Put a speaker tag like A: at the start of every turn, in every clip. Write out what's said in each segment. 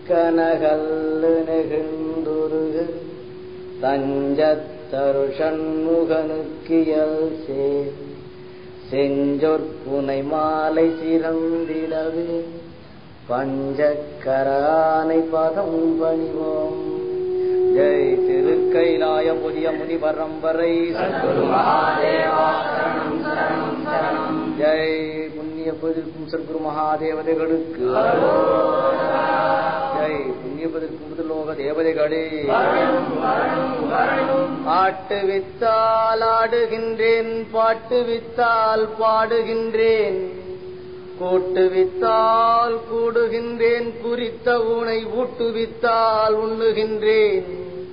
A: கனகல்லு நெகிழ்ந்துருகு தஞ்சத்தரு சண்முகனுக்கியல் சேர் செஞ்சொற்புனை மாலை சிறந்திடவே பஞ்சக்கரானை பதம் பணிவோம் ஜெய் திருக்கைலாய புதிய முனி பரம்பரை சத்குரு மகாதேவா சரணம் சரணம் சரணம் ஜெய் புண்ணிய பதிர்க்கும் சத்குரு மகாதேவதைகளுக்கு ஜெய் புண்ணிய பதிர்க்கும் புதுலோக தேவதைகளே ஆட்டு வித்தால் ஆடுகின்றேன் பாட்டு வித்தால் பாடுகின்றேன் கூட்டுவித்தால் கூடுகின்றேன் குறித்த உனை ஊட்டுவித்தால் உண்ணுகின்றேன்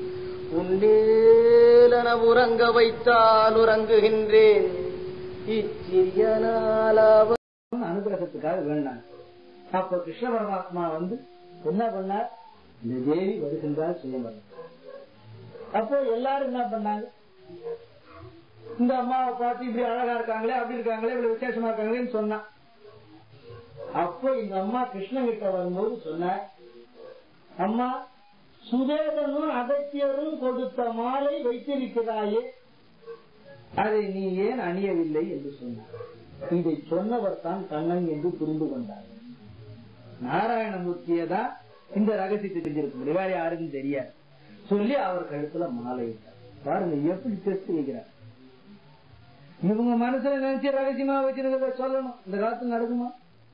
A: உண்டேலன உறங்க வைத்தால் உறங்குகின்றேன் இச்சிறிய நாளாவ
B: அனுகிரகத்துக்காக வேண்டாங்க அப்ப கிருஷ்ண பரமாத்மா வந்து என்ன பண்ணார் இந்த தேவி வருகின்றார் சுயம்பரம் அப்போ எல்லாரும் என்ன பண்ணாங்க இந்த அம்மாவை பார்த்து இப்படி அழகா இருக்காங்களே அப்படி இருக்காங்களே இவ்வளவு விசேஷமா இருக்காங்களேன்னு சொன்னா அப்போ இந்த அம்மா கிருஷ்ணன் கிட்ட வரும்போது சொன்ன அம்மா சுதேதனும் அகத்தியரும் கொடுத்த மாலை வைத்திருக்கிறாயே அதை நீ ஏன் அணியவில்லை என்று சொன்னார் இதை சொன்னவர் தான் கண்ணன் என்று புரிந்து கொண்டார் நாராயணமூர்த்தியை தான் இந்த ரகசியத்தை தெரிஞ்சிருக்க முடியும் வேற யாருக்கும் தெரியாது சொல்லி அவர் கழுத்துல மாலை இட்டார் பாருங்க எப்படி டெஸ்ட் வைக்கிறார் இவங்க மனசுல நினைச்சு ரகசியமா வச்சிருக்கிறத சொல்லணும் இந்த காலத்துல நடக்குமா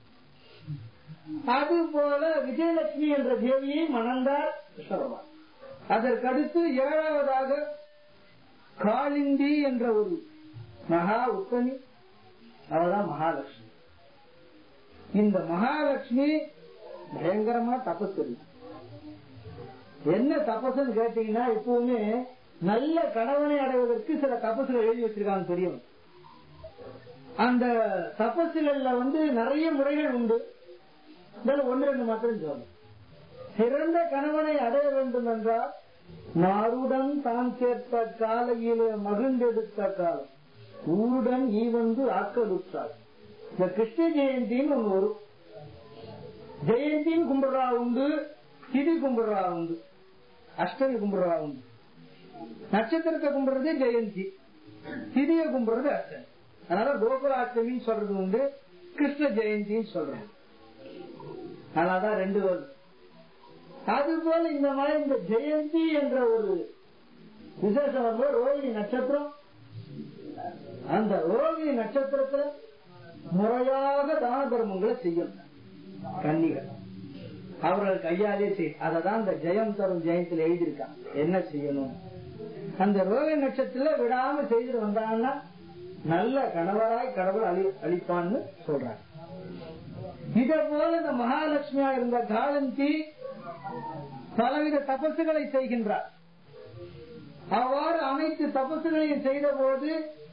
B: அது போல விஜயலட்சுமி என்ற தேவியை மணந்தார் கிருஷ்ணபகவான் அதற்கடுத்து ஏழாவதாக காளிந்தி என்ற ஒரு மகா உத்தமி அவதான் மகாலட்சுமி இந்த மகாலட்சுமி பயங்கரமா தபஸ் இருக்கு என்ன தபசுன்னு கேட்டீங்கன்னா எப்பவுமே நல்ல கணவனை அடைவதற்கு சில தபசுகள் எழுதி வச்சிருக்காங்க தெரியும் அந்த தபசுகள்ல வந்து நிறைய முறைகள் உண்டு இதில் ஒன்று ரெண்டு மாத்திரம் சொல்லணும் சிறந்த கணவனை அடைய வேண்டும் என்றால் மாருடன் தான் சேர்த்த காலையிலே மகிழ்ந்தெடுத்த காலம் ஊருடன் ஈ வந்து ஆக்கலுற்றாள் இந்த கிருஷ்ண ஜெயந்தின்னு ஒண்ணு வரும் ஜெயந்தின்னு கும்பிடுறா உண்டு திதி கும்பிடுறா உண்டு அஷ்டமி கும்பிடுறா உண்டு நட்சத்திரத்தை கும்பிடுறது ஜெயந்தி திதியை கும்பிடுறது அஷ்டமி அதனால கோகுலாஷ்டமின்னு சொல்றது உண்டு கிருஷ்ண ஜெயந்தின்னு சொல்றது அதனாலதான் ரெண்டு வருது அது போல இந்த மாதிரி இந்த ஜெயந்தி என்ற ஒரு விசேஷம் வரும்போது ரோகிணி நட்சத்திரம் அந்த ரோகிணி நட்சத்திரத்துல முறையாக தான தர்மங்களை செய்யணும் கன்னிகள் அவர்கள் கையாலே செய் அததான் இந்த ஜெயம் தரும் ஜெயத்தில் எழுதியிருக்காங்க என்ன செய்யணும் அந்த ரோகிணி நட்சத்திரத்துல விடாம செய்துட்டு வந்தாங்கன்னா நல்ல கணவராய் கடவுள் அளி அளிப்பான்னு சொல்றாங்க இதை போல இந்த மகாலட்சுமியா இருந்த காலந்தி பலவித தபசுகளை செய்கின்றார் அவ்வாறு அனைத்து தபசுகளையும் செய்த போது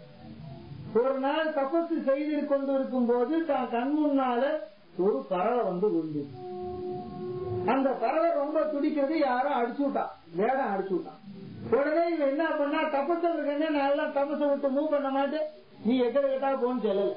B: ஒரு நாள் தபசு செய்து கொண்டிருக்கும் போது தான் கண் முன்னால ஒரு பறவை வந்து உண்டு அந்த பறவை ரொம்ப துடிக்கிறது யாரும் அடிச்சு விட்டான் வேடம் அடிச்சு விட்டான் உடனே இவன் என்ன பண்ணா தபசு என்ன நல்லா தபசை விட்டு மூவ் பண்ண மாட்டேன் நீ எக்கட கேட்டா போன்னு சொல்லல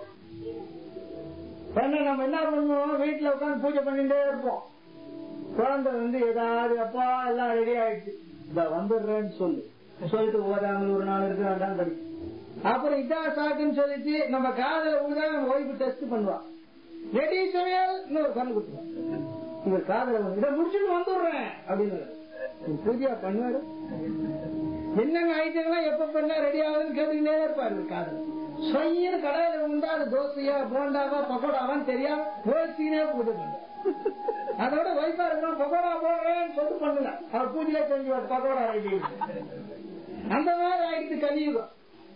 B: பண்ண நம்ம என்ன பண்ணுவோம் வீட்டுல உட்காந்து பூஜை பண்ணிட்டே இருப்போம் குழந்தை வந்து ஏதாவது அப்பா எல்லாம் ரெடி ஆயிடுச்சு இந்த வந்துடுறேன்னு சொல்லு சொல்லிட்டு ஓதாமல் ஒரு நாள் இருக்கு வேண்டாம் படி அப்புறம் இதான் சாக்குன்னு சொல்லிட்டு நம்ம காதல ஊதா நம்ம ஒய்ஃபு டெஸ்ட் பண்ணுவான் ரெடி சமையல் இன்னொரு கண்ணு கொடுத்துருவான் இவர் காதல இதை முடிச்சுட்டு வந்துடுறேன் அப்படின்னு பூஜையா பண்ணுவாரு என்னங்க ஐட்டங்கள்லாம் எப்ப பண்ணா ரெடி ஆகுதுன்னு கேட்டுக்கிட்டே இருப்பாரு இவர் காதல சொய்யன்னு கடையில உண்டா அது தோசையா போண்டாவா பக்கோடாவான்னு தெரியாம யோசிச்சுனே பூஜை பண்ணுவார் அதோட வைஃபா இருக்கணும் பக்கோடா போடுறேன்னு சொல்லிட்டு பண்ணல அவர் பூஜையில செஞ்சுவார் பக்கோடா ரெடி அந்த மாதிரி ஆயிடுச்சு கலியுகம்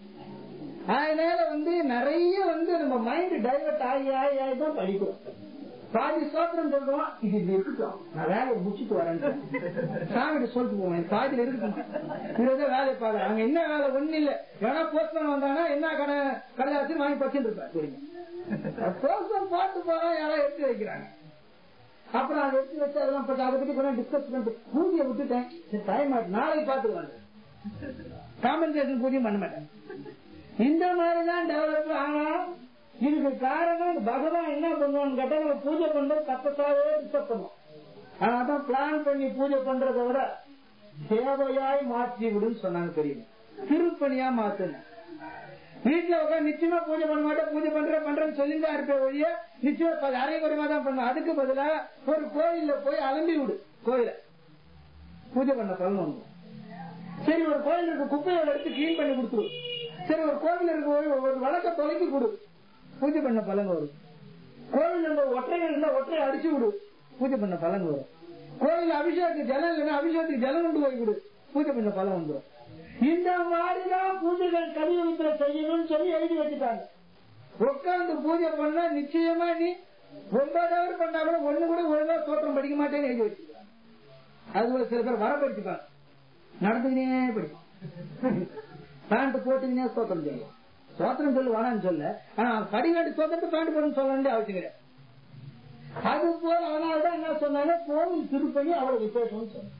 B: அதனால வந்து நிறைய வந்து நம்ம மைண்ட் டைவர்ட் ஆகி ஆகி ஆகி தான் படிக்கிறோம் பாதி சோத்திரம் சொல்றோம் இது இப்படி இருக்கட்டும் நான் வேலையை முடிச்சுட்டு வரேன் சாமிகிட்ட சொல்லிட்டு போவேன் பாதியில இருக்கட்டும் இதை வேலையை பாரு அங்க என்ன வேலை ஒண்ணு இல்ல ஏன்னா போஸ்ட்மேன் வந்தாங்கன்னா என்ன கடை கடையாச்சு வாங்கி பச்சுட்டு இருப்பேன் போஸ்ட்மேன் பாட்டு போறோம் யாராவது எடுத்து வைக்கிறாங்க அப்புறம் அதை எடுத்து வச்சு அதெல்லாம் பட்டு அதை பத்தி கொஞ்சம் டிஸ்கஸ் பண்ணிட்டு பூஜையை விட்டுட்டேன் சரி டைம் ஆச்சு நாளைக்கு பாத்துக்குவாங்க காம்பன்சேஷன் பூஜையும் பண்ண மாட்டேன் இந்த மாதிரிதான் டெவலப் ஆனா இதுக்கு காரணம் பகவான் என்ன பண்ணுவோம்னு கேட்டா நம்ம பூஜை பண்றது தப்பத்தாவே டிஸ்டர்ப் பண்ணுவோம் அதான் பிளான் பண்ணி பூஜை பண்றதை விட சேவையாய் மாற்றி விடுன்னு சொன்னாங்க தெரியும் திருப்பணியா மாத்துங்க வீட்டுல உட்காந்து நிச்சயமா பூஜை பண்ண மாட்டேன் பூஜை பண்றேன் பண்றேன்னு சொல்லிதான் இருப்பேன் ஒழிய நிச்சயமா அரை குறைவா தான் பண்ணும் அதுக்கு பதிலா ஒரு கோயில்ல போய் அலம்பி விடு கோயில பூஜை பண்ண பலன் வந்து சரி ஒரு கோயில் இருக்க குப்பையோட எடுத்து கிளீன் பண்ணி கொடுத்துரு சரி ஒரு கோவில் இருக்க ஒரு ஒரு வழக்க தொலைக்கி கொடு பூஜை பண்ண பலன் வரும் கோவில் இருந்த ஒற்றைகள் இருந்தா ஒற்றையை அடிச்சு விடு பூஜை பண்ண பலன் வரும் கோவில் அபிஷேகத்துக்கு ஜலம் இல்லைன்னா அபிஷேகத்துக்கு ஜலம் கொண்டு போய் விடு பூஜை பண்ண பலன் வந்துடும் இந்த மாதிரிதான் பூஜைகள் கலியுகத்துல செய்யணும்னு சொல்லி எழுதி வச்சுட்டாங்க உட்கார்ந்து பூஜை பண்ணா நிச்சயமா நீ ஒன்பது ஹவர் பண்ணா கூட ஒண்ணு கூட ஒழுங்கா தோற்றம் படிக்க மாட்டேன்னு எழுதி வச்சுக்கிறாங்க அது கூட சில பேர் வர படிச்சுப்பாங்க நடந்துக்கினே படிப்பான் பேண்ட் போட்டுக்கினே ஸ்தோத்திரம் செய்யும் ஸ்தோத்திரம் சொல்லு வேணான்னு சொல்ல ஆனா படிக்காட்டி ஸ்தோத்திரத்தை பேண்ட் போடணும்னு சொல்ல வேண்டிய அவசியம் கிடையாது அது போல அதனாலதான் என்ன சொன்னாங்க கோவில் திருப்பணி அவ்வளவு விசேஷம்னு சொன்னாங்க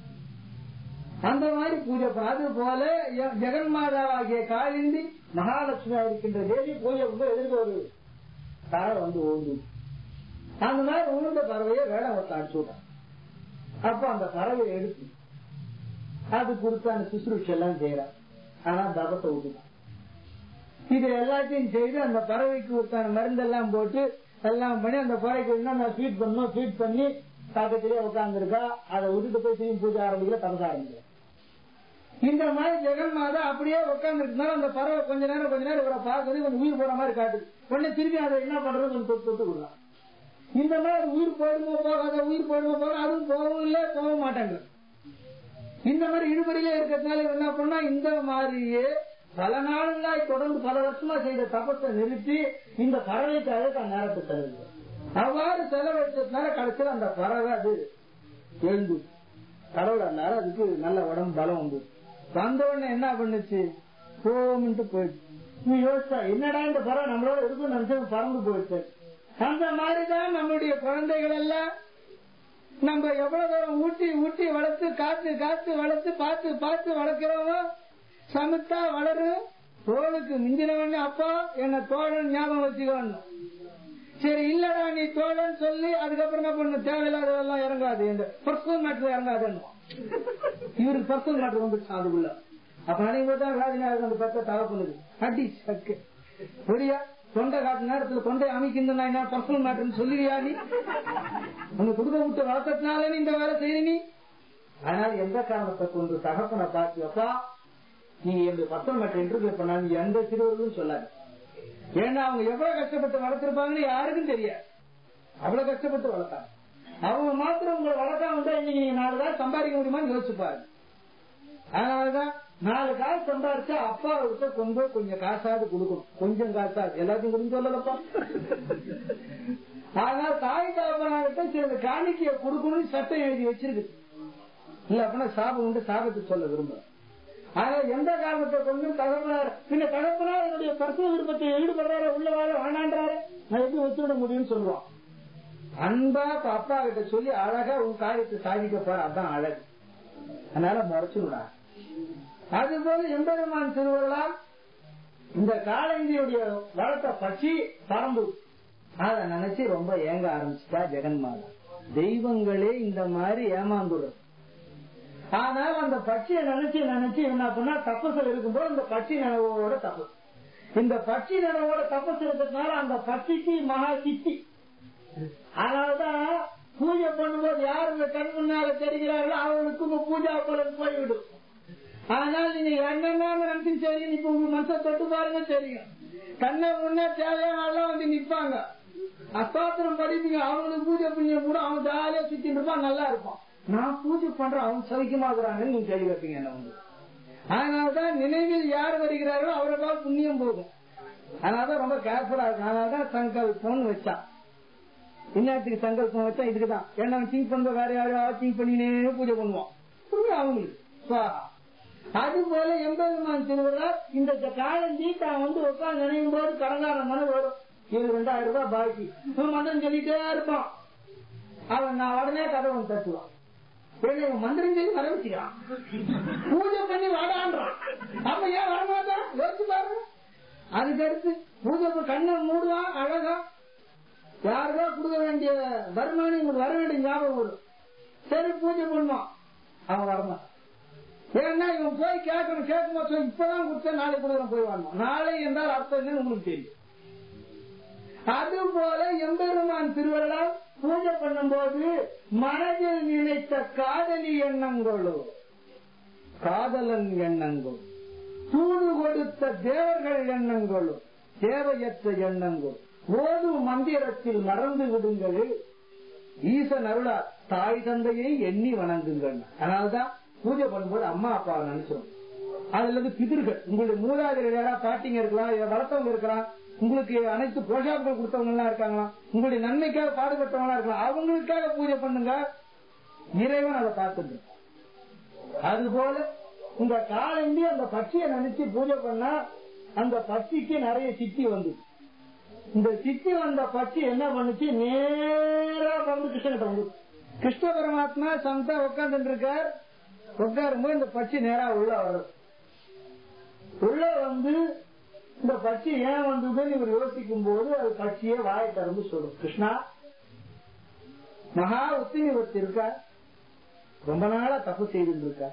B: அந்த மாதிரி பூஜை பண்ண- அது போல எ- ஜெகன்மாதாவாகிய காளிந்தி மகாலட்சுமியா இருக்கின்ற தேவி பூஜை வந்து எதிர்க்க ஒரு பறவை வந்து ஓண்டு அந்த மாதிரி உளுந்த பறவையை வேடம் ஒருத்த அடிச்சு விட்டான் அப்ப அந்த பறவையை எடுத்து அது குறித்தான சுசுருஷ எல்லாம் செய்யறான் ஆனா தபத்தை விட்டுட்டான் இது எல்லாத்தையும் செய்து அந்த பறவைக்கு ஒருத்தான மருந்தெல்லாம் போட்டு எல்லாம் பண்ணி அந்த பறவைக்கு என்ன ஃபீட் பண்ணணும் ஃபீட் பண்ணி பக்கத்திலே உட்கார்ந்துருக்கா அதை விட்டுட்டு போய் திரும்பி பூஜை ஆரம்பிக்கல தபச ஆரம்பிக்கல இந்த மாதிரி ஜெகன்மாதா அப்படியே உட்கார்ந்துருந்தாலும் அந்த பறவை கொஞ்ச நேரம் கொஞ்ச நேரம் இவரை பார்க்கறது கொஞ்சம் உயிர் போற மாதிரி காட்டுது உடனே திரும்பி அதை என்ன பண்றது கொஞ்சம் தொட்டு தொட்டு விடலாம் இந்த மாதிரி உயிர் போயிடுமோ போகாத உயிர் போயிடுமோ போக அதுவும் போகவும் இல்லை போக மாட்டாங்க இந்த மாதிரி இழுபறியில இருக்கிறதுனால இவர் என்ன பண்ணா இந்த மாதிரியே பல நாளுங்களாய் தொடர்ந்து பல வருஷமா செய்த தப்பத்தை நிறுத்தி இந்த பறவைக்காக தான் நேரத்தை செலவு அவ்வாறு செலவழிச்சதுனால கடைசியில் அந்த பறவை அது எழுந்து கடவுளால அதுக்கு நல்ல உடம்பு பலம் வந்து வந்த உடனே என்ன பண்ணுச்சு போமின்ட்டு போயிடுச்சு நீ யோசிச்சா என்னடா இந்த பறவை நம்மளோட இருக்கும் நினைச்சு பறந்து போயிடுச்சு அந்த மாதிரிதான் நம்முடைய குழந்தைகள் எல்லாம் நம்ம எவ்வளவு தூரம் ஊட்டி ஊட்டி வளர்த்து காத்து காத்து வளர்த்து பார்த்து பார்த்து வளர்க்கிறோமோ சமத்தா வளரும் தோளுக்கு மிஞ்சினவன் அப்பா என்ன தோழன் ஞாபகம் வச்சுக்கணும் சரி இல்லடா நீ தோழன் சொல்லி அதுக்கப்புறம் என்ன பண்ணு தேவையில்லாததெல்லாம் இறங்காது இந்த பர்சனல் மேட்டர் இறங்காதுன்னு இவருக்கு பர்சனல் மேட்டர் வந்துருச்சு அதுக்குள்ள அப்ப அனைவரும் தான் ராஜநாயகன் அந்த பத்த தகப்பனுக்கு அடி சக்கு புரியா தொண்டை காட்டு நேரத்துல தொண்டை அமைக்கின்ற என்ன பர்சனல் மேட்டர்னு சொல்லுவியா நீ உங்க குடும்ப விட்டு வளர்த்ததுனால நீ இந்த வேலை செய்ய நீ அதனால எந்த காரணத்தை கொண்டு தகப்பனை பார்த்து அப்பா நீங்க என்னுடைய பர்சனல் மேட்டர் இன்டர்வியூ பண்ணாங்க எந்த சிறுவர்களும் சொல்லாது ஏன்னா அவங்க எவ்வளவு கஷ்டப்பட்டு வளர்த்திருப்பாங்கன்னு யாருக்கும் தெரியாது அவ்வளவு கஷ்டப்பட்டு வளர்த்தாங்க அவங்க மாத்திரம் உங்களை வளர்க்காம இருந்தா இன்னைக்கு நீங்க நாலு காசு சம்பாதிக்க முடியுமான்னு யோசிச்சுப்பாரு அதனாலதான் நாலு காசு சம்பாரிச்சா அப்பா விட்டு கொண்டு போய் கொஞ்சம் காசாவது கொடுக்கணும் கொஞ்சம் காசாது எல்லாத்தையும் கொடுத்து சொல்லலப்பா அதனால தாய் தாப்பனாகிட்ட சில காணிக்கையை கொடுக்கணும்னு சட்டம் எழுதி வச்சிருக்கு இல்ல அப்படின்னா சாபம் உண்டு சாபத்தை சொல்ல விரும்புறேன் ஆனா எந்த காரணத்தை கொண்டு தகவலார் பின்ன தகவலார் என்னுடைய பர்சன விருப்பத்தை ஈடுபடுறாரு உள்ள வாழ வேணான்றாரு நான் எப்படி வச்சுவிட முடியும்னு சொல்லுவான் அன்பா இப்ப அப்பா கிட்ட சொல்லி அழகா உன் காரியத்தை சாதிக்க போற அதான் அழகு அதனால முறைச்சுடா அது போல எம்பெருமான் திருவள்ளால் இந்த காலந்தியுடைய வளர்த்த பட்சி பரம்பு அத நினைச்சு ரொம்ப ஏங்க ஆரம்பிச்சுட்டா ஜெகன்மாதா தெய்வங்களே இந்த மாதிரி ஏமாந்துடும் ஆனால் அந்த பட்சியை நினைச்சு நினைச்சு என்ன பண்ணா தப்பசல் இருக்கும்போது இந்த பட்சி நினைவோட தப்பு இந்த பட்சி நினைவோட தப்பசு இருக்கிறதுனால அந்த பட்சிக்கு மகா சித்தி அதனாலதான் பூஜை பண்ணும்போது யார் இந்த கண் முன்னால தெரிகிறார்களோ அவர்களுக்கு உங்க பூஜா பலன் போய்விடும் ஆனால் நீங்க என்னென்ன நினைச்சு சரி இப்ப உங்க மனசை தொட்டு பாருங்க தெரியும் கண்ணை முன்னே தேவையான வந்து நிப்பாங்க அஸ்தாத்திரம் படிப்பீங்க அவங்களுக்கு பூஜை புண்ணியம் கூட அவன் ஜாலியா சுத்திட்டு இருப்பான் நல்லா இருப்பான் நான் பூஜை பண்றேன் அவன் சவிக்கமாகறாங்கன்னு நீங்க கேள்வி வைப்பீங்க என்ன வந்து அதனாலதான் நினைவில் யார் வருகிறார்களோ அவருக்காக புண்ணியம் போகும் அதனாலதான் ரொம்ப கேர்ஃபுல்லா இருக்கும் அதனாலதான் சங்கல்பம்னு வச்சான் இன்னத்துக்கு சங்கல்பம் வச்சா இதுக்குதான் ஏன்னா திங்க் பண்ற வேற யாரையாவது திங்க் பண்ணினே பூஜை பண்ணுவான் புரியும் அவங்களுக்கு சுவாகா. அது போல எம்பெருமான் திருவிழா இந்த காலந்தி தான் வந்து உட்காந்து நினைக்கும் போது கடங்கார மன வரும் இது ரெண்டாயிரம் ரூபாய் பாக்கி இவன் மந்திரம் சொல்லிட்டே இருப்பான் அவன் நான் உடனே கதவன் தட்டுவான் உடனே இவன் மந்திரம் சொல்லி வர வச்சுக்கிறான் பூஜை பண்ணி வாடான்றான் அப்ப ஏன் வரமாட்டான் யோசிச்சு பாருங்க அதுக்கடுத்து பூஜை பண்ணி கண்ணை மூடுவான் அழகா யாருக்கா கொடுக்க வேண்டிய வருமானம் உங்களுக்கு வர வேண்டிய ஞாபகம் வரும் சரி பூஜை பண்ணுவான் அவன் வரமாட்டான் ஏன்னா இவன் போய் கேட்கணும் கேட்கும் போது சொல்லி, இப்பதான் கொடுத்தேன் நாளை கொடுக்குறேன் போய் வரணும் நாளை என்றால் அர்த்தம் என்னன்னு உங்களுக்கு தெரியும் அது போல எம்பெருமான் திருவள்ளால் பூஜை பண்ணும்போது மனதில் நினைத்த காதலி எண்ணங்களோ காதலன் எண்ணங்கள் தூது கொடுத்த தேவர்கள் எண்ணங்களும் தேவையற்ற எண்ணங்கள் ஓது மந்திரத்தில் மறந்து விடுங்கள் ஈசன் அருளா தாய் தந்தையை எண்ணி வணங்குங்கள் அதனால்தான் பூஜை பண்ணும்போது அம்மா அப்பாவை நினைச்சிடும் அதுல இருந்து பிதிர்கள் உங்களுடைய மூதாதையர் யாரா பாட்டிங்க இருக்கலாம் இல்ல வளர்த்தவங்க இருக்கலாம் உங்களுக்கு அனைத்து போஷாக்கள் கொடுத்தவங்க எல்லாம் இருக்காங்களா உங்களுடைய நன்மைக்காக பாடுபட்டவங்களா இருக்கலாம் அவங்களுக்காக பூஜை பண்ணுங்க இறைவன் அதை பார்த்துட்டு இருப்பான். அதுபோல உங்க காலந்தி அந்த பட்சியை நினைச்சு பூஜை பண்ணா அந்த பட்சிக்கு நிறைய சித்தி வந்து இந்த சித்தி வந்த பட்சி என்ன பண்ணுச்சு நேரா வந்து கிருஷ்ணகிட்ட வந்து கிருஷ்ண பரமாத்மா சந்தா உட்கார்ந்து இருக்கார் உட்காரும்போது இந்த பட்சி நேரா உள்ள வரும் உள்ள வந்து இந்த பட்சி ஏன் வந்ததுன்னு இவர் யோசிக்கும் போது அது பட்சியே வாயை திறந்து சொல்லும் கிருஷ்ணா மகா உத்தினிவத்து இருக்கா ரொம்ப நாளா தப்பு செய்துட்டு இருக்கா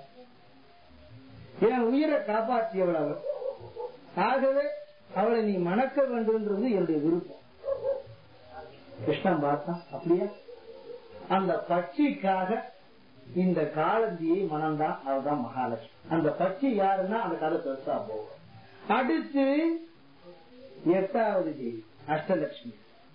B: என் உயிரை காப்பாற்றியவள் அவள் ஆகவே அவளை நீ மணக்க வேண்டும்ன்றது என்னுடைய விருப்பம் கிருஷ்ணன் பார்த்தான் அப்படியா அந்த பட்சிக்காக இந்த காலந்தியை மனம்தான் அவதான் மகாலட்சுமி அந்த பட்சி யாருன்னா அந்த கதை பெருசா போகும் அடுத்து எட்டாவது தேதி அஷ்டலட்சுமி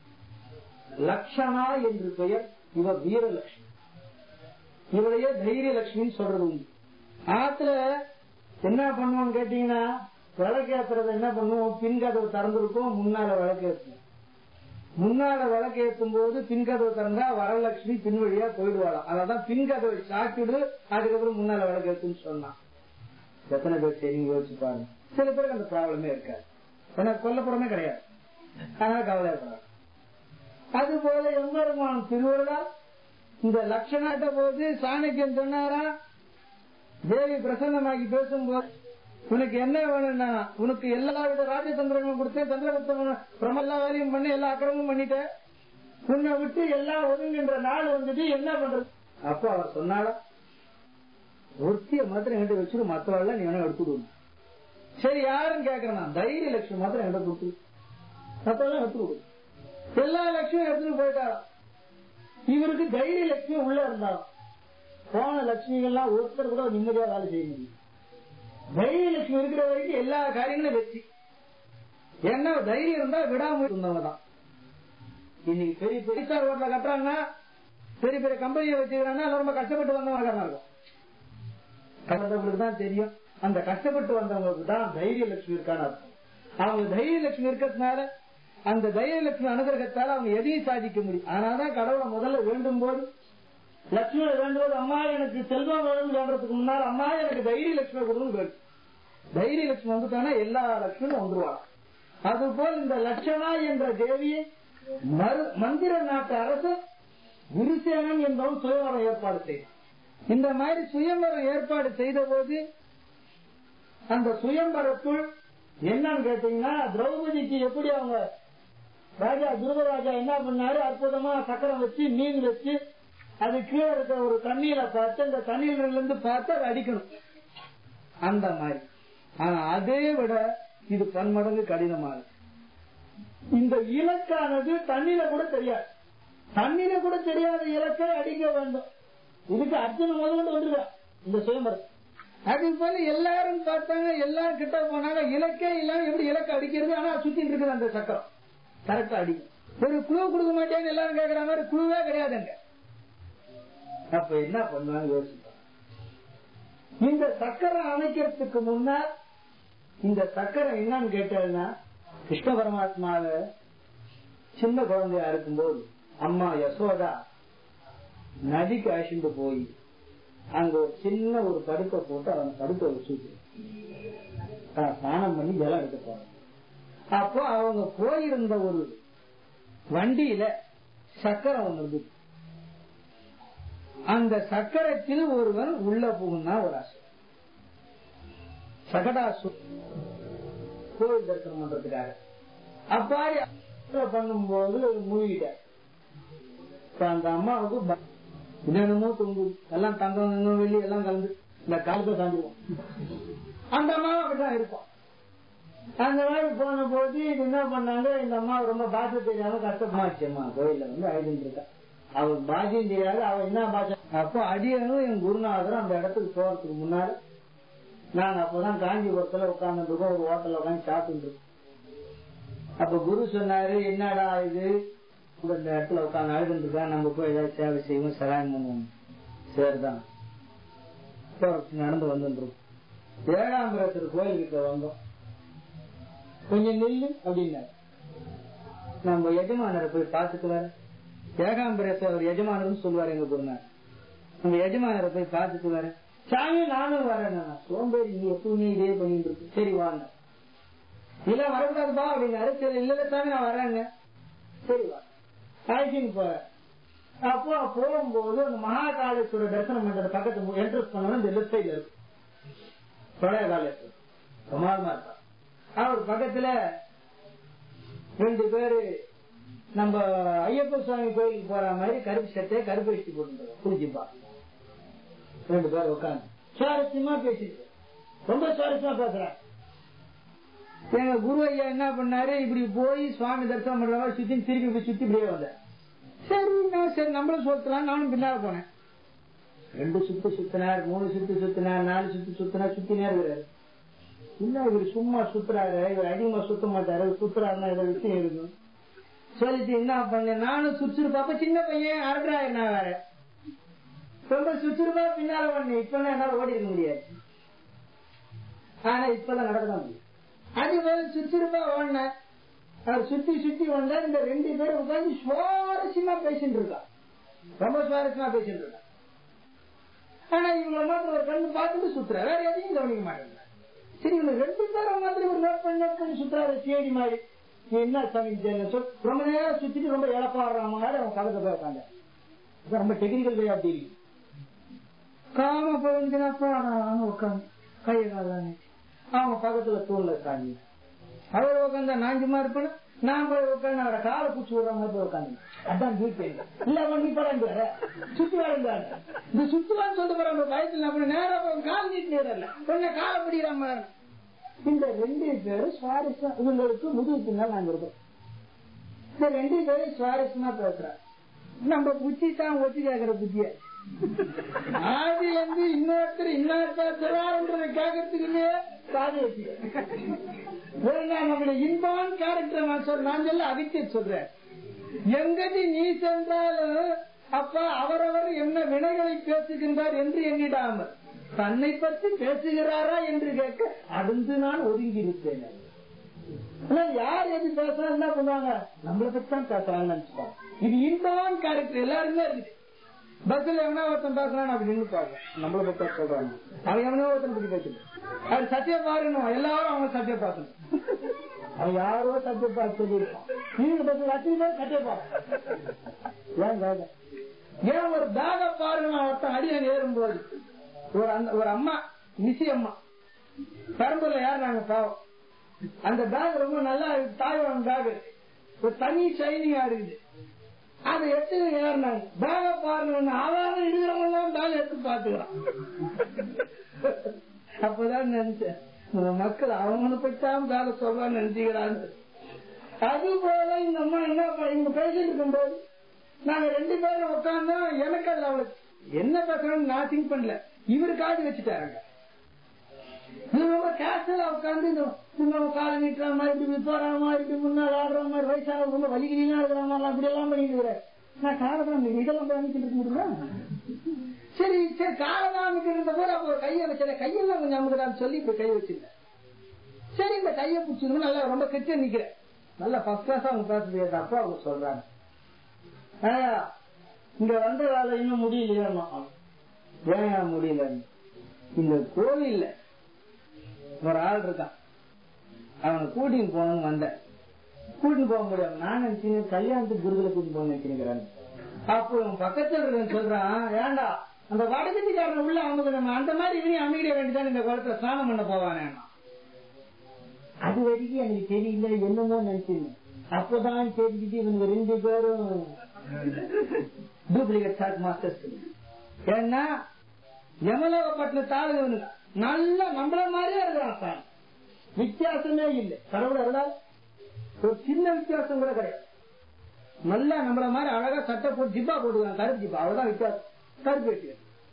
B: லக்ஷணா என்று பெயர் இவ வீரலட்சுமி இவளையே தைரியலட்சுமின்னு சொல்றது உண்டு ஆத்துல என்ன பண்ணுவோம் கேட்டீங்கன்னா விளக்கேத்துறது என்ன பண்ணுவோம் பின்கதவு திறந்திருக்கும் முன்னால விளக்கேற்றுவோம் முன்னால விளக்கேற்றும் போது பின்கதவு திறந்தா வரலட்சுமி பின் வழியா போயிடுவாளாம் அதான் பின்கதவை சாக்கிடு அதுக்கப்புறம் முன்னால விளக்கேற்றுன்னு சொன்னான் எத்தனை பேர் சரி யோசிச்சு பாருங்க சில பேருக்கு அந்த ப்ராப்ளமே இருக்காது எனக்கு கொல்லப்புறமே கிடையாது அதனால கவலைப்படாது அது போல எம்பெருமான் திருவிழா இந்த லட்சணாட்ட போது சாணக்கியன் சொன்னாரா தேவி பிரசன்னமாகி பேசும்போது உனக்கு என்ன வேணும்னா உனக்கு எல்லா வித ராஜதந்திரங்களும் கொடுத்தேன் சந்திரகுப்தம் பிரம எல்லா வேலையும் பண்ணி எல்லா அக்கிரமும் பண்ணிட்டேன் உன்னை விட்டு எல்லாம் ஒதுங்குன்ற நாள் வந்துட்டு என்ன பண்றது அப்போ அவர் சொன்னாலா ஒருத்திய மாத்திரம் என்கிட்ட வச்சுட்டு மத்தவெல்லாம் நீ வேணா எடுத்துடுவோம் சரி யாருன்னு கேக்குறேன் தைரிய லட்சுமி மாத்திரம் என்கிட்ட கொடுத்து மத்தவெல்லாம் எடுத்து கொடு எல்லா லட்சுமியும் எடுத்துட்டு போயிட்டாராம் இவருக்கு தைரிய லட்சுமி உள்ள இருந்தாலும் போன லட்சுமிகள்லாம் ஒருத்தர் கூட நிம்மதியா வேலை செய்ய முடியும் தைரிய லட்சுமி இருக்கிற வரைக்கும் எல்லா காரியங்களும் வெற்றி ஏன்னா தைரியம் இருந்தா விடாம இருந்தவங்க தான் இன்னைக்கு பெரிய பெரிய ஸ்டார் ஹோட்டல கட்டுறாங்கன்னா பெரிய பெரிய கம்பெனியை வச்சுக்கிறாங்கன்னா எல்லாம் ரொம்ப கஷ்டப்பட்டு வந்தவங்க தான் இருக்கும் கஷ்டப்பட்டு தான் தெரியும் அந்த கஷ்டப்பட்டு வந்தவங்களுக்கு தான் தைரிய லட்சுமி இருக்கான்னு அர்த்தம் அவங்க தைரிய லட்சுமி இருக்கிறதுனால அந்த தைரிய லட்சுமி அனுகிரகத்தால அவங்க எதையும் சாதிக்க முடியும் அதனாலதான் கடவுளை முதல்ல வேண்டும் போது லட்சுமி வேண்டும்போது அம்மா எனக்கு செல்வம் வேணும் வேண்டதுக்கு முன்னால் அம்மா எனக்கு தைரிய லட்சுமி கொடுன்னு வேண்டும் தைரிய லட்சுமி வந்துட்டானா எல்லா லட்சுமியும் வந்துருவாங்க அதுபோல் இந்த லட்சணா என்ற தேவியை மறு- மந்திர நாட்டு அரசு குருசேனன் என்பவன் சுயவரம் ஏற்பாடு செய்தான் இந்த மாதிரி சுயம்பரம் ஏற்பாடு செய்த போது அந்த சுயம்பரத்துள் என்னன்னு கேட்டீங்கன்னா திரௌபதிக்கு எப்படி அவங்க ராஜா துருவராஜா என்ன பண்ணாரு அற்புதமா சக்கரம் வச்சு மீன் வச்சு அது கீழே இருக்க ஒரு தண்ணீரை பார்த்து அந்த தண்ணீர்ல இருந்து பார்த்து அதை அடிக்கணும் அந்த மாதிரி ஆனா அதை விட இது பன்மடங்கு கடினமானது இந்த இலக்கானது தண்ணீர கூட தெரியாது தண்ணீர கூட தெரியாத இலக்கை அடிக்க வேண்டும் இதுக்கு அர்ஜுன முதல்ல வந்துருக்கா இந்த சுயம்பரம் அது போல எல்லாரும் பார்த்தாங்க எல்லாரும் கிட்ட போனாங்க இலக்கே இல்லாம எப்படி இலக்கை அடிக்கிறது ஆனா சுத்திட்டு இருக்குது அந்த சக்கரம் கரெக்டா அடிக்கும் ஒரு குழு கொடுக்க மாட்டேன்னு எல்லாரும் கேக்குற மாதிரி குழுவே கிடையாதுங்க அப்ப என்ன பண்ணுவாங்க யோசிப்பாங்க இந்த சக்கரம் அமைக்கிறதுக்கு முன்னால் இந்த சக்கரம் என்னன்னு கேட்டேன்னா கிருஷ்ண பரமாத்மாவ சின்ன குழந்தையா இருக்கும்போது அம்மா யசோதா நதிக்கு அழைச்சிட்டு போய் அங்க ஒரு சின்ன ஒரு படுக்கை போட்டு அவன் படுக்கை வச்சுட்டு அவன் ஸ்நானம் பண்ணி ஜலம் எடுக்க போறான் அப்போ அவங்க போயிருந்த ஒரு வண்டியில சக்கரம் ஒண்ணு இருந்துச்சு அந்த சக்கரத்தில் ஒருவன் உள்ள புகுனா ஒரு ஆசை சகடாசு கோவில் தரிசனம் பண்றதுக்காக அப்பாடி பண்ணும்போது மூழ்கிட்டார் இப்ப அந்த அம்மாவுக்கு ப- என்னென்னமோ தொங்குது எல்லாம் தங்கம் தங்கம் வெள்ளி எல்லாம் கலந்து இந்த காலத்தை தாண்டிடுவோம் அந்த அம்மா அப்படிதான் இருப்பான் அந்த மாதிரி போன போது இது என்ன பண்ணாங்க இந்த அம்மா ரொம்ப பாஷை தெரியாம கஷ்டமாச்சு அம்மா கோயில்ல வந்து அழுதுட்டு இருக்கா அவள் பாஷையும் தெரியாது அவ என்ன பாஷை அப்போ அடியனும் என் குருநாதரும் அந்த இடத்துக்கு போறதுக்கு முன்னாடி நாங்க அப்பதான் காஞ்சிபுரத்துல உட்கார்ந்து இருக்கோம் ஒரு ஹோட்டல்ல உட்காந்து சாப்பிட்டு இருக்கோம் அப்ப குரு சொன்னாரு என்னடா இது இந்த இடத்துல உட்காந்து அழுதுட்டு இருக்கா நம்ம போய் ஏதாவது சேவை செய்வோம் சகாயம் பண்ணுவோம் சரிதான் போறதுக்கு நடந்து வந்துருக்கோம் ஏழாம் பிறகு கோயிலுக்கு வந்தோம் கொஞ்சம் நில்லு அப்படின்னாரு நம்ம எஜமானரை போய் பார்த்துட்டு வர ஏகாம்பரத்தை அவர் எஜமானர்னு சொல்லுவாரு எங்க குருநாள் நம்ம எஜமானரை போய் பார்த்துட்டு வர சாமி நானும் வரேன் சோம்பேறி நீ எப்பவுமே இதே பண்ணிட்டு இருக்கு சரி வாங்க இல்ல வரக்கூடாதுப்பா அப்படின்னாரு சரி இல்ல இல்ல சாமி நான் வரேங்க சரி வா அழைச்சின்னு போறேன் அப்போ போகும்போது அந்த மகாகாலேஸ்வர தரிசனம் பண்றது பக்கத்து என்ட்ரஸ் பண்ணணும் இந்த லெஃப்ட் சைட்ல இருக்கு பழைய காலேஸ்வரர் பிரமாதமா இருக்கா அவர் பக்கத்துல ரெண்டு பேரு நம்ம ஐயப்ப சுவாமி கோயிலுக்கு போற மாதிரி கருப்பு சட்டை கருப்பு வேஷ்டி போட்டு குளிச்சுப்பா ரெண்டு பேர் உட்காந்து சுவாரஸ்யமா பேசிட்டு ரொம்ப சுவாரஸ்யமா பேசுறாங்க எங்க குரு ஐயா என்ன பண்ணாரு இப்படி போய் சுவாமி தரிசனம் பண்ற மாதிரி சுத்தி திருப்பி போய் சுத்தி இப்படியே வந்தேன் சரி நான் சரி நம்மளும் சுத்தலாம் நானும் பின்னால போனேன் ரெண்டு சுத்து சுத்தினார் மூணு சுத்து சுத்தினார் நாலு சுத்து சுத்தினார் சுத்தினே இருக்கிறாரு இல்ல இவர் சும்மா சுத்துறாரு இவர் அதிகமா சுத்த மாட்டாரு இவர் சுத்துறாருன்னா இதை விஷயம் இருக்கும் சொல்லிட்டு என்ன பண்ண நானும் சுறுசுறுப்பாப்ப சின்ன பையன் அறுக்கிறா என்ன வேற ரொம்ப சுறுசுறுப்பா பின்னால பண்ணு இப்ப என்னால ஓடி இருக்க முடியாது ஆனா இப்பதான் நடக்க முடியும் அது போல சுறுசுறுப்பா ஓடின அவர் சுத்தி சுத்தி வந்தா இந்த ரெண்டு பேரும் உட்காந்து சுவாரஸ்யமா பேசிட்டு இருக்கா ரொம்ப சுவாரஸ்யமா பேசிட்டு இருக்கா ஆனா இவங்க மட்டும் ஒரு கண்ணு பார்த்துட்டு சுத்துறா வேற எதையும் கவனிக்க மாட்டேங்கிறார் சரி இவங்க ரெண்டு பேரும் மாதிரி ஒரு நோட் பண்ணி நோட் பண்ணி சுத்துறாரு சேடி மாதிரி நீ என்ன சாமி இது? சொ- ரொம்ப நேரம் சுத்திட்டு ரொம்ப இழப்பாடுறாங்க மாதிரி அவன் பக்கத்துல போய் உட்காந்து ரொம்ப டெக்னிக்கல் வே அப்படி இருக்கு காம போயிருந்துனாப்பா உட்காந்து கையை காலான்னு அவங்க பக்கத்துல தூண்ல உட்காந்து அவர் உட்காந்தா நான் சும்மா இருப்பேன் நான் போய் உட்காந்து அவரை காலை பூச்சி விடுற மாதிரி போய் உட்காந்து அதான் ஜூப்பே இல்ல அவன் நீ படம் வேற சுத்தி வரந்தாரு இந்த சுத்துவான்னு சொல்லிட்டு போறாங்க பயத்துல அப்படி நேரம் போய் கால் நீட்டு நேரம் கொஞ்சம் காலை பிடிக்கிற மாதிரி இந்த ரெண்டு பேரும் சுவாரஸ்யம் இவங்களுக்கு முதுகு பின்னால் நாங்க இருக்கோம் இந்த ரெண்டு பேரும் சுவாரஸ்யமா பேசுறாங்க நம்ம புத்தி தான் ஒத்தி கேக்குற புத்திய ஆதில இருந்து இன்னொருத்தர் இன்னொரு பேசுறாருன்றதை கேட்கறதுக்குமே சாதி வச்சு நம்மளுடைய இன்பான் கேரக்டர் நான் சொல்றேன் நான் சொல்ல அவிக்க சொல்றேன் எங்கதி நீ சென்றாலும் அப்ப அவரவர் என்ன வினைகளை பேசுகின்றார் என்று எண்ணிடாமல் தன்னை பற்றி பேசுகிறாரா என்று கேட்க அருந்து நான் ஒதுங்கி இருப்பேன் ஆனா யார் எது பேசுறா என்ன பண்ணுவாங்க நம்மளை பத்தி தான் பேசுறாங்கன்னு நினைச்சுப்பாங்க இது இன்பான் கேரக்டர் எல்லாருமே இருக்குது பஸ்ல எவனா ஒருத்தன் பேசுறான் அப்படி நின்று பாருங்க நம்மள பத்தி சொல்றாங்க அவன் எவனோ ஒருத்தன் பத்தி பேசுறது அது சத்திய பாருணும் எல்லாரும் அவங்க சத்திய பார்க்கணும் அவன் யாரோ சத்திய பார்த்து சொல்லியிருப்பான் நீங்க பத்தி லட்சம் பேர் சத்திய பார்க்க ஏன் கேட்க ஏன் ஒரு பேக பாருங்க ஒருத்தன் அடியன் ஏறும்போது ஒரு அந்த ஒரு அம்மா மிசி அம்மா பெரம்பூர்ல யார் நாங்க பாவம் அந்த பேக் ரொம்ப நல்லா இருக்கு தாய்வான் பேக் ஒரு தனி ஷைனிங்கா இருக்குது அதை எடுத்து ஏறினாங்க பேக பாருங்க அவன் இருக்கிறவங்க பேக் எடுத்து பாத்துக்கிறான் அப்பதான் நினைச்சேன் நம்ம மக்கள் அவங்களை பற்றிதான் பேக சொல்றான்னு நினைச்சுக்கிறான்னு அது போல இந்த அம்மா என்ன ப- இங்க பேசிட்டு இருக்கும்போது நாங்க ரெண்டு பேரும் உட்கார்ந்தா எனக்கு அது அவளுக்கு என்ன பேசுறோம்னு நான் திங்க் பண்ணல இவரு காது வச்சுட்டாருங்க இவங்க ரொம்ப கேஷுவலா உட்காந்து இந்த இந்த காலை நீட்டுற மாதிரி இப்படி போற மாதிரி இப்படி முன்னாள் ஆடுற மாதிரி வயசான ரொம்ப வலிக்கிறீங்களா இருக்கிற மாதிரி அப்படி எல்லாம் பண்ணிட்டு இருக்கிறேன் நான் காலதான் இதெல்லாம் பண்ணிட்டு இருக்க முடியுமா சரி சரி காலதான் இருந்த போது அப்ப ஒரு கையை வச்சேன் கையெல்லாம் கொஞ்சம் அமுக்குதான்னு சொல்லி இப்படி கை வச்சிருந்தேன் சரி இந்த கையை பிடிச்சிருந்து நல்லா ரொம்ப கெட்ட நிக்கிறேன் நல்லா ஃபர்ஸ்ட் கிளாஸ் அவங்க பேசுறது அப்பா அவங்க சொல்றாங்க ஆயா, இங்க வந்த வேலை இன்னும் முடியலையா ஏன் முடியல இந்த கோவில்ல ஒரு ஆள் இருக்கான் அவனை கூட்டின்னு போகணும்னு வந்தேன் கூட்டின்னு போக முடியாது நான் நினைச்சேன் கல்யாணத்துக்கு குருகுல கூட்டின்னு போக நினைக்கிறேன் அப்போ இவன் பக்கத்துல இருக்கவன் சொல்றான் ஏண்டா அந்த வடகத்திக்காரன் உள்ள அவங்க நம்ம அந்த மாதிரி இவனையும் அமைக்கிட வேண்டியதான் இந்த குளத்துல ஸ்நானம் பண்ண போவானே அது வரைக்கும் எனக்கு தெரியல என்னமோ நினைச்சேன் அப்பதான் தெரிஞ்சுட்டு இவங்க ரெண்டு பேரும் டூப்ளிகேட் ஷாட் மாஸ்டர்ஸ் ஏன்னா யமலோகப்பட்டினத்து ஆளுங்க நல்லா நம்மள மாதிரியே இருக்கிறான் சாமி வித்தியாசமே இல்லை கடவுள் அருளால் ஒரு சின்ன வித்தியாசம் கூட கிடையாது நல்லா நம்மள மாதிரி அழகா சட்டை போட்டு ஜிப்பா போட்டுக்கலாம் கருப்பு ஜிப்பா அவ்வளவுதான் வித்தியாசம் கருப்பு வெட்டி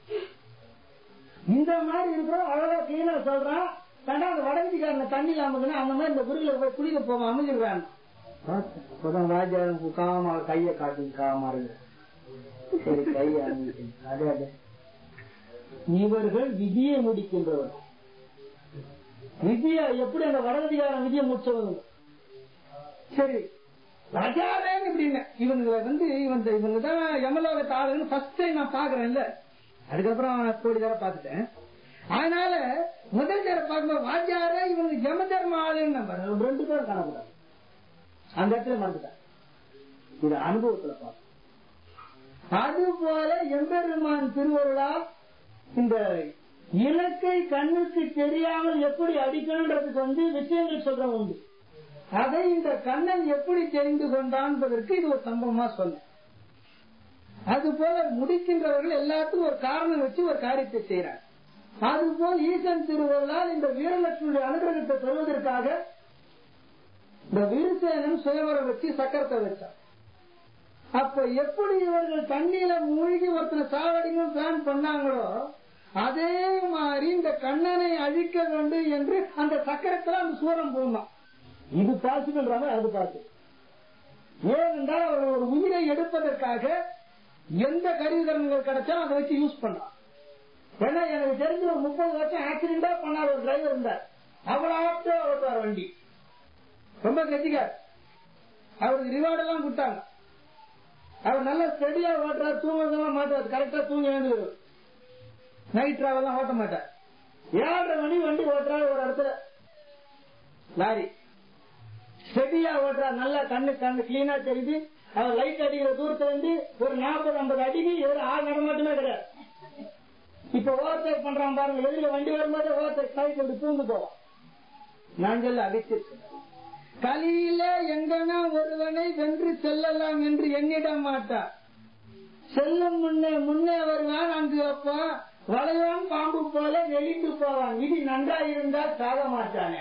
B: இந்த மாதிரி இருக்கிறோம் அழகா கிளீனா சொல்றான் கண்டா அந்த வடஞ்சிக்காரன தண்ணி இல்லாமதுன்னா அந்த மாதிரி இந்த குருல போய் குளிக்க போவான் அமைஞ்சிருக்கான் அப்பதான் ராஜா காமா கைய காட்டி காமா இருக்கு சரி கைய அமைச்சு அதே அதே இவர்கள் விதியை முடிக்கின்றவர் விதியை எப்படி அந்த வடதிகாரம் விதியை முடிச்சவங்க சரி ராஜாவேன் இப்படின்னு இவங்களை வந்து இவன் இவங்க தான் யமலோகத்து ஆளுன்னு ஃபர்ஸ்ட் டைம் நான் பாக்குறேன்ல அதுக்கப்புறம் கோடி தர பாத்துட்டேன் அதனால முதல் தர பார்க்கும்போது ராஜாரே இவங்க ஜம தர்ம ஆளுன்னு நம்புறேன் ரெண்டு பேரும் காணக்கூடாது அந்த இடத்துல மறந்துட்டேன் இது அனுபவத்துல பார்ப்போம் அது போல எம்பெருமான் திருவருளா இந்த இலக்கை கண்ணுக்கு தெரியாமல் எப்படி அடிக்கணுன்றதுக்கு வந்து விஷயங்கள் சொல்ற உண்டு அதை இந்த கண்ணன் எப்படி தெரிந்து கொண்டான் என்பதற்கு இது ஒரு சம்பவமா சொன்னேன் அது போல முடிக்கின்றவர்கள் எல்லாத்துக்கும் ஒரு காரணம் வச்சு ஒரு காரியத்தை செய்யறாங்க அதுபோல் ஈசன் திருவள்ளால் இந்த வீரலட்சுமியுடைய அனுகிரகத்தை பெறுவதற்காக இந்த வீரசேனன் சுயவரம் வச்சு சக்கரத்தை வச்சான் அப்ப எப்படி இவர்கள் தண்ணியில மூழ்கி ஒருத்தனை சாவடிக்கும் பிளான் பண்ணாங்களோ அதே மாதிரி இந்த கண்ணனை அழிக்க வேண்டும் என்று அந்த சக்கரத்துல அந்த சூரம் போடணும் இது பாசிபிள் அது பாசிபிள் ஏனென்றால் அவர்கள் ஒரு உயிரை எடுப்பதற்காக எந்த கருவிகரணங்கள் கிடைச்சாலும் அதை வச்சு யூஸ் பண்றான் ஏன்னா எனக்கு தெரிஞ்ச ஒரு முப்பது வருஷம் ஆக்சிடென்டா பண்ணாத ஒரு டிரைவர் இருந்தார் அவ்வளோ ஓட்டுவார் வண்டி ரொம்ப கெட்டிக்கார் அவருக்கு ரிவார்டு எல்லாம் கொடுத்தாங்க அவர் நல்ல ஸ்டெடியா ஓட்டுறாரு தூங்குறதெல்லாம் மாட்டார் கரெக்டா தூங்கி வேண்டியது நைட் டிராவல் ஓட்ட மாட்டார் ஏழரை மணி வண்டி ஓட்டுறாரு ஒரு இடத்துல லாரி ஸ்டெடியா ஓட்டுறாரு நல்லா கண்ணு கண்ணு கிளீனா தெரியுது அவர் லைட் அடிக்கிற தூரத்துல இருந்து ஒரு நாற்பது ஐம்பது அடிக்கு ஒரு ஆள் நடமாட்டமே கிடையாது இப்ப ஓவர்டேக் பண்றான் பாருங்க எதிரில வண்டி வரும்போது ஓவர்டேக் சைட் அப்படி தூந்து போவான் நான் சொல்ல அடிச்சிருக்கேன் கலியில எங்கனா ஒருவனை வென்று செல்லலாம் என்று எண்ணிட மாட்டார் செல்லும் முன்னே முன்னே வருவான் அங்கு அப்பா வளைவான் பாம்பு போல நெளிந்து போவான் இது நன்றா இருந்தால் சாக மாட்டான்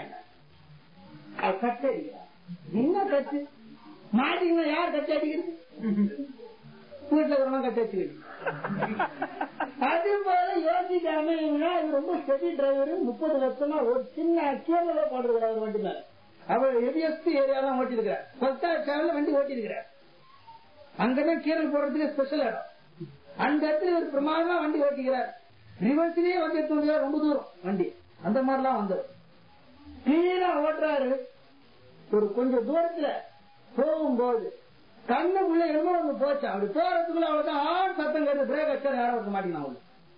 B: கட்டு என்ன கட்டு மாட்டிங்கன்னா யார் கட்டு அடிக்கிறது வீட்டுல இருக்கிறவங்க கட்டு அடிச்சுக்கிட்டு அது போல யோசிக்காம இவனா இது ரொம்ப ஸ்டெடி டிரைவர் முப்பது லட்சமா ஒரு சின்ன கீழே போடுறது அவர் வண்டி மேல அவர் எபிஎஸ்பி ஏரியாலாம் ஓட்டிருக்கிறார் பத்தா சேனல் வண்டி ஓட்டிருக்கிறார் அங்கதான் கீரல் போடுறதுக்கு ஸ்பெஷல் இடம் அந்த இடத்துல ஒரு பிரமாதமா வண்டி ஓட்டிக்கிறார் ரிவர்ஸ்லயே வண்டி எடுத்து ரொம்ப தூரம் வண்டி அந்த மாதிரிலாம் வந்தது கிளீனா ஓட்டுறாரு ஒரு கொஞ்சம் தூரத்துல போகும்போது கண்ணுக்குள்ள என்னமோ ஒண்ணு போச்சு அப்படி போறதுக்குள்ள அவ்வளவுதான் ஆண் சத்தம் கேட்டு பிரேக் வச்சா யாரும் இருக்க மாட்டேங்க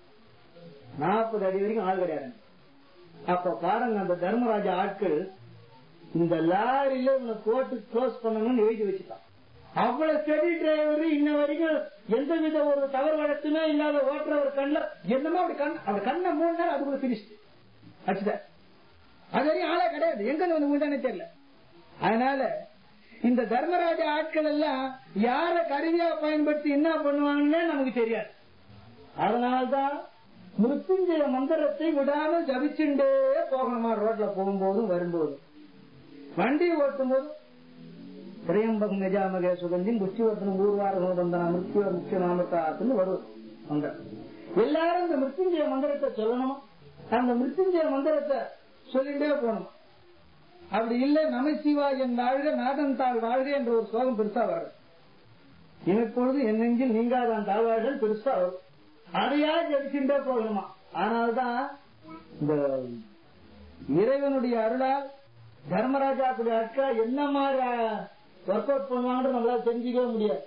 B: நாற்பது அடி வரைக்கும் ஆள் கிடையாது அப்ப பாருங்க அந்த தர்மராஜா ஆட்கள் இந்த லாரியில இவனை போட்டு க்ளோஸ் பண்ணணும்னு எழுதி வச்சுட்டான் அவ்வளவு ஸ்டெடி டிரைவர் இன்ன வரைக்கும் எந்த வித ஒரு தவறு வழக்குமே இல்லாத ஓட்டுற ஒரு கண்ண என்னமோ அப்படி கண் அவர் கண்ணை மூணு நேரம் அதுக்குள்ள பிரிச்சு அச்சுத அது வரையும் ஆளே கிடையாது எங்க வந்து மூண்டானே தெரியல அதனால இந்த தர்மராஜ ஆட்கள் எல்லாம் யார கருவியா பயன்படுத்தி என்ன பண்ணுவாங்கன்னு நமக்கு தெரியாது அதனால்தான் மிருத்துஞ்சய மந்திரத்தை விடாம ஜபிச்சுட்டே போகணுமா ரோட்ல போகும்போதும் வரும்போதும் வண்டி ஓட்டும் போது திரையம்பகம் நிஜாமக சுகந்தின் புஷ்டிவர்த்தனம் ஊர்வார சோதந்தனா மிருத்தியோ முக்கிய நாமத்தாத்துன்னு வரும் மந்திரம் எல்லாரும் இந்த மிருத்துஞ்சய மந்திரத்தை சொல்லணுமா அந்த மிருத்துஞ்சய மந்திரத்தை சொல்லிட்டே போகணும் அப்படி இல்லை நமசிவா என் வாழ்க நாதன் தாழ் வாழ்க என்ற ஒரு ஸ்லோகம் பெருசா வரும் இப்பொழுது என் நெஞ்சில் நீங்காதான் தாழ்வார்கள் பெருசா வரும் அதையா ஜெபிச்சுட்டே போகணுமா ஆனால்தான் இந்த இறைவனுடைய அருளால் தர்மராஜாக்குடைய அக்கா என்ன மாதிரி ஒர்க் அவுட் பண்ணுவாங்கன்னு நம்மளால தெரிஞ்சுக்கவே முடியாது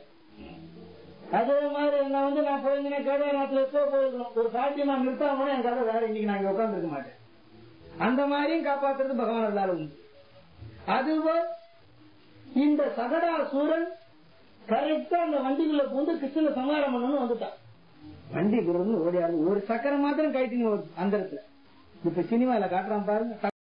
B: அதே மாதிரி என்ன வந்து நான் போயிருந்தேன் கேதாரநாத்துல எப்போ போயிருக்கணும் ஒரு சாத்தியமா நிறுத்தாம என் கதை வேற இன்னைக்கு நான் இங்க உட்கார்ந்து இருக்க மாட்டேன் அந்த மாதிரியும் காப்பாத்துறது பகவான் எல்லாரும் உண்டு அதுபோல் இந்த சகடா சூரன் கரெக்டா அந்த வண்டிக்குள்ள பூந்து கிருஷ்ணனை சமாரம் பண்ணணும்னு வந்துட்டான் வண்டி குருன்னு ஓடியாரு ஒரு சக்கரம் மாத்திரம் கைட்டிங்க அந்த இடத்துல இப்ப சினிமால காட்டுறான் பாருங்க